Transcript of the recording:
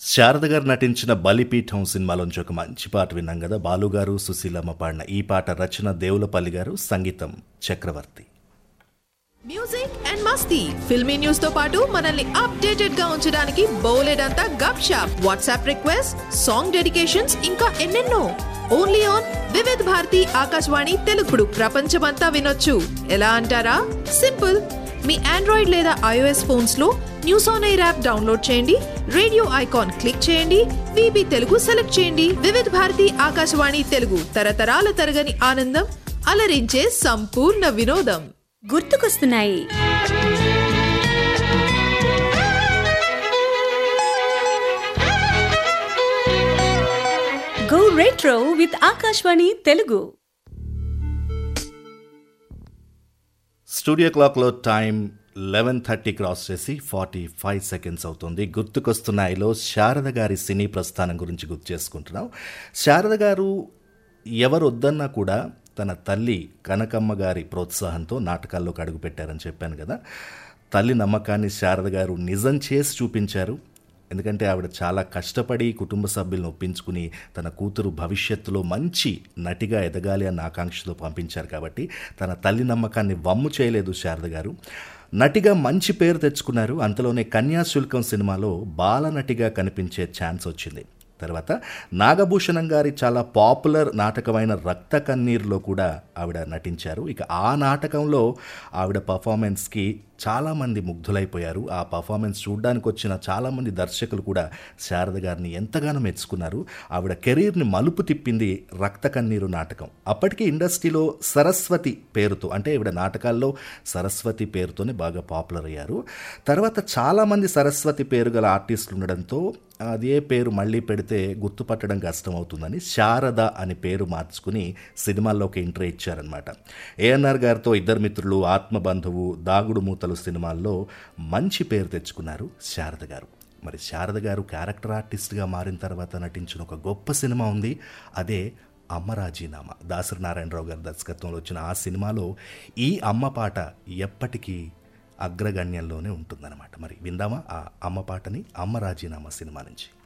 శారద గారు నటించిన బలిపీఠం సినిమాలోంచి ఒక మంచి పాట విన్నాం కదా బాలుగారు సుశీలమ్మ పాడిన ఈ పాట రచన దేవులపల్లి గారు సంగీతం చక్రవర్తి మ్యూజిక్ అండ్ మస్తీ ఫిల్మీ న్యూస్ తో పాటు మనల్ని అప్డేటెడ్ గా ఉంచడానికి బౌలెడంతా గప్ షాప్ వాట్సాప్ రిక్వెస్ట్ సాంగ్ డెడికేషన్స్ ఇంకా ఎన్నెన్నో ఓన్లీ ఆన్ వివిధ్ భారతి ఆకాశవాణి తెలుగుడు ప్రపంచమంతా వినొచ్చు ఎలా అంటారా సింపుల్ మీ ఆండ్రాయిడ్ లేదా ఐఓఎస్ ఫోన్స్ లో news on air app download చేయండి రేడియో ఐకాన్ క్లిక్ చేయండి విబి తెలుగు సెలెక్ట్ చేయండి వివిధ్ భారతి ఆకాశవాణి తెలుగు తరతరాల తరగని ఆనందం అలరించే సంపూర్ణ వినోదం గుర్తుకొస్తున్నాయి go retro with Akashvani Telugu studio క్లాక్లో టైం లెవెన్ థర్టీ క్రాస్ చేసి ఫార్టీ ఫైవ్ సెకండ్స్ అవుతుంది గుర్తుకొస్తున్నాయిలో శారద గారి సినీ ప్రస్థానం గురించి గుర్తు చేసుకుంటున్నాం శారద గారు ఎవరు వద్దన్నా కూడా తన తల్లి కనకమ్మ గారి ప్రోత్సాహంతో నాటకాల్లోకి అడుగుపెట్టారని చెప్పాను కదా తల్లి నమ్మకాన్ని శారద గారు నిజం చేసి చూపించారు ఎందుకంటే ఆవిడ చాలా కష్టపడి కుటుంబ సభ్యులను ఒప్పించుకుని తన కూతురు భవిష్యత్తులో మంచి నటిగా ఎదగాలి అన్న ఆకాంక్షతో పంపించారు కాబట్టి తన తల్లి నమ్మకాన్ని వమ్ము చేయలేదు శారద గారు నటిగా మంచి పేరు తెచ్చుకున్నారు అంతలోనే కన్యాశుల్కం సినిమాలో బాలనటిగా కనిపించే ఛాన్స్ వచ్చింది తర్వాత నాగభూషణం గారి చాలా పాపులర్ నాటకమైన రక్త కన్నీరులో కూడా ఆవిడ నటించారు ఇక ఆ నాటకంలో ఆవిడ పర్ఫార్మెన్స్కి చాలామంది ముగ్ధులైపోయారు ఆ పర్ఫార్మెన్స్ చూడడానికి వచ్చిన చాలామంది దర్శకులు కూడా శారద గారిని ఎంతగానో మెచ్చుకున్నారు ఆవిడ కెరీర్ని మలుపు తిప్పింది రక్త కన్నీరు నాటకం అప్పటికి ఇండస్ట్రీలో సరస్వతి పేరుతో అంటే ఈవిడ నాటకాల్లో సరస్వతి పేరుతోనే బాగా పాపులర్ అయ్యారు తర్వాత చాలామంది సరస్వతి పేరు గల ఆర్టిస్టులు ఉండడంతో అదే పేరు మళ్ళీ పెడితే గుర్తుపట్టడం కష్టమవుతుందని శారద అని పేరు మార్చుకుని సినిమాల్లోకి ఎంట్రీ ఇచ్చారనమాట ఏఎన్ఆర్ గారితో ఇద్దరు మిత్రులు ఆత్మబంధువు దాగుడు మూతలు సినిమాల్లో మంచి పేరు తెచ్చుకున్నారు శారద గారు మరి శారద గారు క్యారెక్టర్ ఆర్టిస్ట్గా మారిన తర్వాత నటించిన ఒక గొప్ప సినిమా ఉంది అదే అమ్మ రాజీనామా దాసరి నారాయణరావు గారి దర్శకత్వంలో వచ్చిన ఆ సినిమాలో ఈ అమ్మ పాట ఎప్పటికీ అగ్రగణ్యంలోనే ఉంటుందన్నమాట మరి విందామా ఆ అమ్మ పాటని అమ్మ రాజీనామా సినిమా నుంచి